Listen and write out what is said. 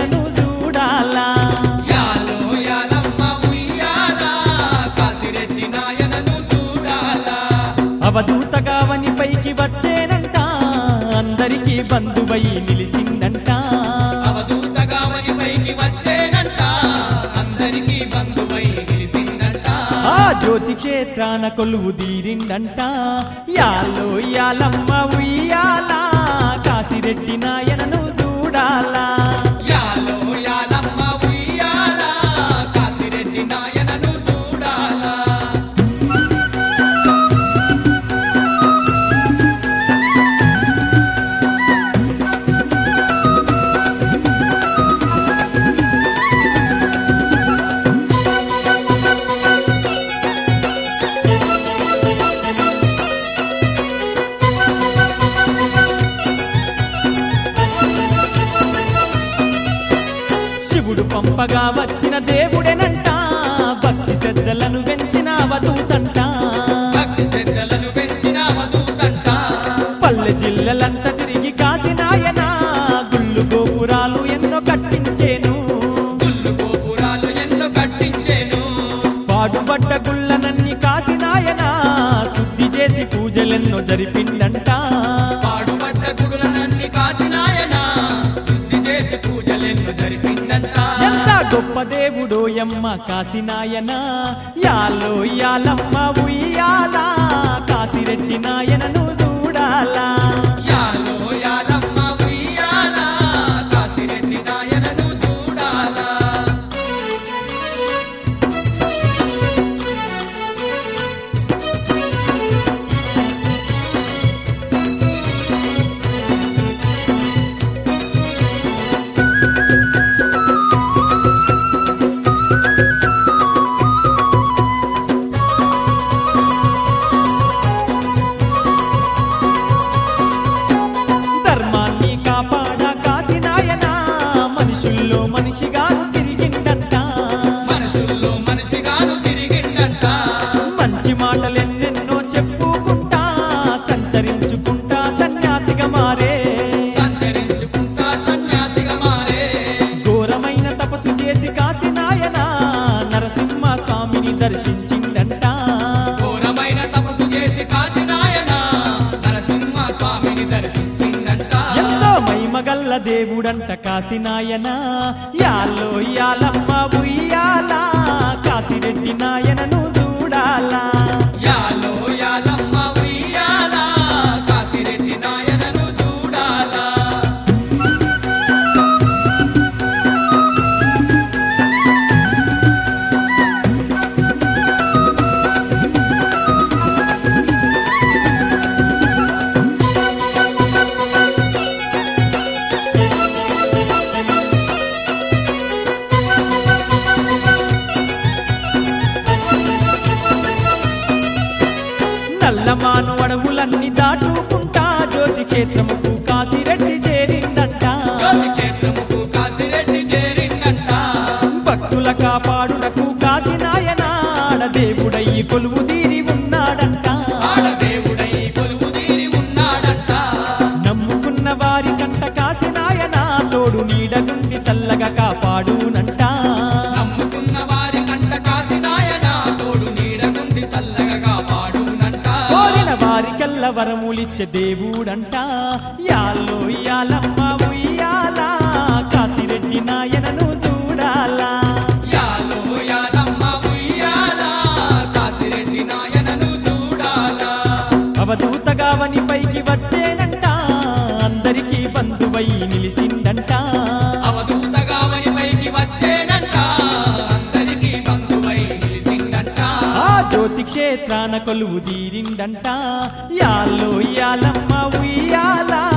నాయనను చూడాలా యాలో యాలమ్మ ఉయ్యాల కాసిరెడ్డి నాయనను చూడాలా అవధూతగావని పైకి వచ్చేనంట అందరికీ బంధువై నిలిసిందంట అవధూతగావని పైకి వచ్చేనంట అందరికీ బంధువై నిలిసిందంట ఆ జ్యోతి క్షేత్రాన కొలువు తీరిందంట యాలో యాలమ్మ ఉయ్యాలా కాసిరెడ్డి నాయనను చూడాలా యాలో యాలమ్మ ఉయ్యాల కాసిరెడ్డి నాయనను చూడాలా శివుడు పంపగా వచ్చిన దేవుడేనంట భక్తి శ్రద్ధలను పెంచిన అవధూతంట భక్తి శ్రద్ధలను పెంచిన అవధూతంట పల్లె జిల్లలంతా తిరిగి కాసినాయన గుళ్ళు గోపురాలు ఎన్నో కట్టించేను గుళ్ళు గోపురాలు ఎన్నో కట్టించేను పాడుబడ్డ గుళ్ళనన్ని కాసినాయన శుద్ధి చేసి పూజలెన్నో జరిపిండంట పాడుపడ్డ గుడులనన్ని కాసినాయన శుద్ధి చేసి పూజలెన్నో జరిపిందంట ఎంత గొప్ప దేవుడో యమ్మ కాసినాయన యాలో యాలమ్మ ఉయ్యాల కాసిరెడ్డి నాయనను చూడాలా యాలో యాలమ్మ ఉయ్యాల కాసిరెడ్డి నాయనను చూడాలా ధర్మాన్ని కాపాడ కాసినాయన మనుషుల్లో మనిషిగా తిరిగిండంట మనసుల్లో మనిషిగాను తిరిగిండంట మంచి మాటలెన్నెన్నో చెప్పుకుంటా సంచరించుకుంటా సన్యాసిగా మారే సంచరించుకుంటా సన్యాసిగా మారే ఘోరమైన తపస్సు చేసి కాసినాయన నరసింహ స్వామిని దర్శించిందంట ఘోరమైన తపస్సు చేసి కాసినాయన నరసింహ స్వామిని దర్శించిందంట ఎంతో మహిమగల్ల దేవుడంట కాసినాయన యాలో యాలమ్మ ఉయ్యాల కాసిరెడ్డి నాయనను చూడాలా యాలో యాలమ్మ ఉయ్యాల కాసిరెడ్డి నాయనను చూడాలా నల్లమాను అడవులన్నీ దాటుకుంటా జ్యోతి క్షేత్రముకు కాసిరెడ్డి చేరిందంట జ్యోతి క్షేత్రముకు కాసిరెడ్డి చేరిందంట భక్తుల కాపాడుటకు కాసినాయన ఆడ దేవుడయ్యి కొలువు తీరి ఉన్నాడంట ఆడదేవుడై కొలువు తీరి ఉన్నాడంట నమ్ముకున్న వారి కంట కాసినాయన తోడు నీడ నుండి చల్లగా కాపాడునంట నమ్ముకున్న వారి కంట కాసినాయన తోడు నీడగుండి సల్లగా కాపాడునంట కోరిన వారికల్ల వరములిచ్చే దేవుడంట యాల్లో యాలమ్మ ఉయ్యాల కాసిరెడ్డి నాయనను చూడాలా యాలో యాలమ్మ ఉయ్యాల కాసిరెడ్డి నాయనను చూడాలా అవధూతగావని పైకి వచ్చేనంట అందరికీ బంధువై నిలిసిందంట అవధూతగావని పైకి వచ్చేనంట అందరికీ బంధువై నిలిసిందంట ఆ జ్యోతి క్షేత్రాన కొలువు తీరిందంట యాల్లో యాలమ్మ ఉయ్యాల